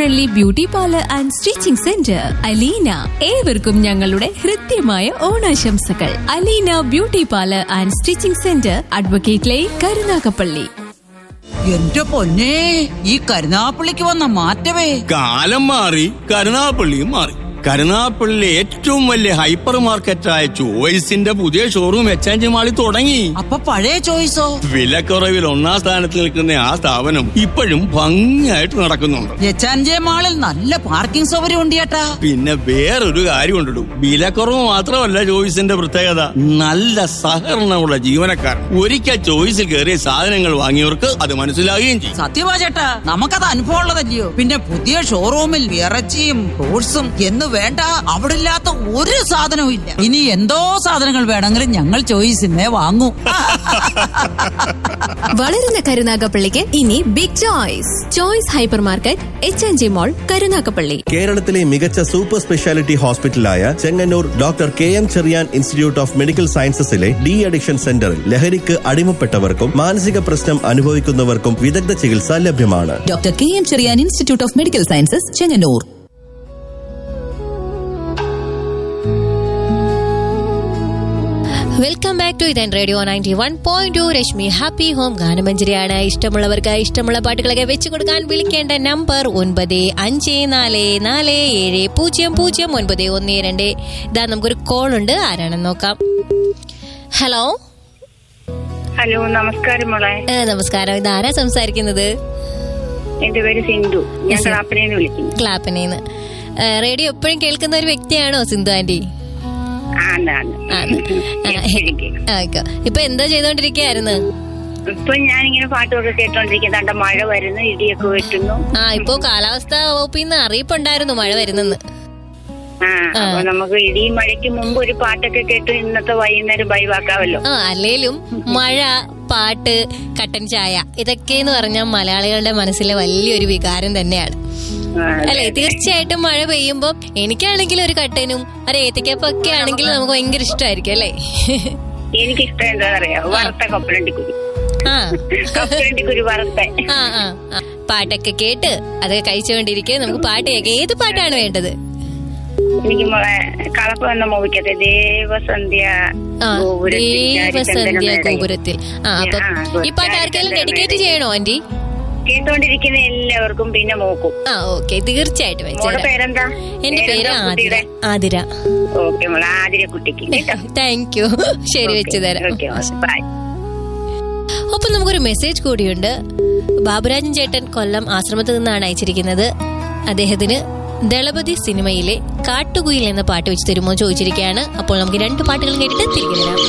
Friendly beauty parlour and stitching centre Aleena ഏവർക്കും ഞങ്ങളുടെ ഹൃദ്യമായ ഓണാശംസകൾ Aleena beauty parlour and stitching centre advocate line Karunagappally എന്റെ പൊന്നെ ഈ കരുനാപ്പള്ളിക്ക് വന്ന മാറ്റമേ കാലം മാറി കരുനാപ്പള്ളിയും മാറി കരുനാപ്പള്ളിയിലെ ഏറ്റവും വലിയ ഹൈപ്പർ മാർക്കറ്റായ ചോയ്സിന്റെ പുതിയ ഷോറൂം എക്സ്ചേഞ്ച് മാളിൽ തുടങ്ങി അപ്പൊ പഴയ ചോയ്സോ വിലക്കുറവിൽ ഒന്നാം സ്ഥാനത്ത് നിൽക്കുന്ന ആ സ്ഥാപനം ഇപ്പോഴും ഭംഗിയായിട്ട് നടക്കുന്നുണ്ട് എച്ചാൻജെ മാളിൽ നല്ല പാർക്കിംഗ് സൗകര്യം ഉണ്ട് ചേട്ടാ പിന്നെ വേറൊരു കാര്യം ഉണ്ടിടും വിലക്കുറവ് മാത്രമല്ല ചോയ്സിന്റെ പ്രത്യേകത നല്ല സഹകരണമുള്ള ജീവനക്കാർ ഒരിക്കൽ ചോയ്സിൽ കയറിയ സാധനങ്ങൾ വാങ്ങിയവർക്ക് അത് മനസ്സിലാകുകയും ചെയ്യും സത്യമാ ചേട്ടാ നമുക്കത് അനുഭവം ഉള്ളതല്ലയോ പിന്നെ പുതിയ ഷോറൂമിൽ ഇറച്ചിയും ഫ്രൂട്ട്സും എന്ന് വേണ്ട അവിടെ ഇല്ലാത്ത ഒരു സാധനവും ഇല്ല ഇനി എന്തോ സാധനങ്ങൾ വേണമെങ്കിലും ഞങ്ങൾ ചോയ്സിന്നേ വാങ്ങൂ വളരുന്ന കരുനാഗപ്പള്ളിക്ക് ഇനി big choice choice hypermarket H N G mall Karunagappally കേരളത്തിലെ മികച്ച സൂപ്പർ സ്പെഷ്യാലിറ്റി ഹോസ്പിറ്റലായ Chengannur doctor K M Cherian institute of medical സയൻസസിലെ ഡി അഡിക്ഷൻ സെന്ററിൽ ലഹരിക്ക് അടിമപ്പെട്ടവർക്കും മാനസിക പ്രശ്നം അനുഭവിക്കുന്നവർക്കും വിദഗ്ധ ചികിത്സ ലഭ്യമാണ് doctor K M Cherian institute of medical sciences Chengannur welcome back to Ethan radio ninety one point two Reshmi happy home ഗാനമഞ്ജരിയാണ് ഇഷ്ടമുള്ളവർക്ക് ഇഷ്ടമുള്ള പാട്ടുകളൊക്കെ വെച്ചു കൊടുക്കാൻ വിളിക്കേണ്ട നമ്പർ ഒൻപത് അഞ്ച് നാല് നാല് ഏഴ് പൂജ്യം പൂജ്യം ഒൻപത് ഒന്ന് രണ്ട് ഇതാ നമുക്കൊരു കോൾ ഉണ്ട് ആരാണെന്ന് നോക്കാം ഹലോ ഹലോ നമസ്കാരം മോളെ ഏ, നമസ്കാരം ഇതാരാ സംസാരിക്കുന്നത് എന്റെ പേര് സിന്ധു ഞാൻ ക്ലാപ്പിനെ വിളിക്കുന്നു ക്ലാപ്പനേന്ന് റേഡിയോ എപ്പോഴും കേൾക്കുന്ന ഒരു വ്യക്തിയാണോ സിന്ധു ആന്റി ആണ്, ആണ്. ആണ്. ആ, എനിക്ക്. ആ, ഓക്കെ. ഇപ്പൊ എന്താ ചെയ്തോണ്ടിരിക്കയായിരുന്നു ഇപ്പൊ ഞാൻ ഇങ്ങനെ പാട്ടൊക്കെ കേട്ടോണ്ടിരിക്കുന്നുണ്ട് മഴ വരുന്നു ഇടിയൊക്കെ വെട്ടുന്നു ആ ഇപ്പോ കാലാവസ്ഥ വകുപ്പിൽ നിന്ന് അറിയിപ്പുണ്ടായിരുന്നു മഴ വരുന്നെന്ന് ആ അപ്പൊ നമുക്ക് ഇടിയും മഴയ്ക്ക് മുമ്പ് ഒരു പാട്ടൊക്കെ കേട്ട് ഇന്നത്തെ വൈകുന്നേരം ബൈവാക്കാവല്ലോ ആ അല്ലേലും മഴ പാട്ട് കട്ടൻ ചായ ഇതൊക്കെ എന്ന് പറഞ്ഞാൽ മലയാളികളുടെ മനസ്സിലെ വലിയൊരു വികാരം തന്നെയാണ് ആ, അല്ലെ തീർച്ചയായിട്ടും മഴ പെയ്യുമ്പോ എനിക്കാണെങ്കിലും ഒരു കട്ടനും ഒരു ഏത്തക്കപ്പം ഒക്കെ ആണെങ്കിലും നമുക്ക് ഭയങ്കര ഇഷ്ടമായിരിക്കും അല്ലേ എനിക്കിഷ്ടം എന്താണെന്നറിയാം വറുത്ത കപ്പലണ്ടിക്കുരു ആ കപ്പലണ്ടിക്കുരു വറുത്ത ആ ആ ആ. പാട്ടൊക്കെ കേട്ട് അതൊക്കെ കഴിച്ചുകൊണ്ടിരിക്കെ നമുക്ക് പാട്ട് കേൾക്കാം ഏത് പാട്ടാണ് വേണ്ടത് എനിക്ക് മോളെ കളപ്പ് വന്ന മൂവിക്കത്തെ ദേവസന്ധ്യ ആ ഗോപുരത്തിൽ ദേവസന്ധ്യ ചാരിചന്ദ്രൻ ഗോപുരത്തിൽ ആ അപ്പൊ ആ, ഈ പാട്ട് ആർക്കെങ്കിലും ഡെഡിക്കേറ്റ് ചെയ്യണോ ആന്റി കേട്ടോണ്ടിരിക്കുന്ന എല്ലാവർക്കും പിന്നെ മോക്കും ആ ഓക്കെ തീർച്ചയായിട്ടും മോളുടെ വെച്ചേരാം പേരെന്താ എന്റെ പേര് പേരെന്താ ആതിര കുട്ടിയുടെ? ആതിര ഓക്കെ മോളെ ആതിര കുട്ടിക്ക് കേട്ടോ താങ്ക് യു ശരി വെച്ചു തരാം ഓക്കെ ബൈ ഒപ്പം നമുക്കൊരു മെസ്സേജ് കൂടിയുണ്ട് ബാബുരാജൻ ചേട്ടൻ കൊല്ലം ആശ്രമത്തിൽ നിന്നാണ് അയച്ചിരിക്കുന്നത് അദ്ദേഹത്തിന് ദളപതി സിനിമയിലെ കാട്ടുകുയിൽ എന്ന പാട്ട് വെച്ച് തരുമോ ചോദിച്ചിരിക്കുകയാണ് അപ്പോൾ നമുക്ക് രണ്ട് പാട്ടുകൾ കേട്ടിട്ട് തിരികെ വരാം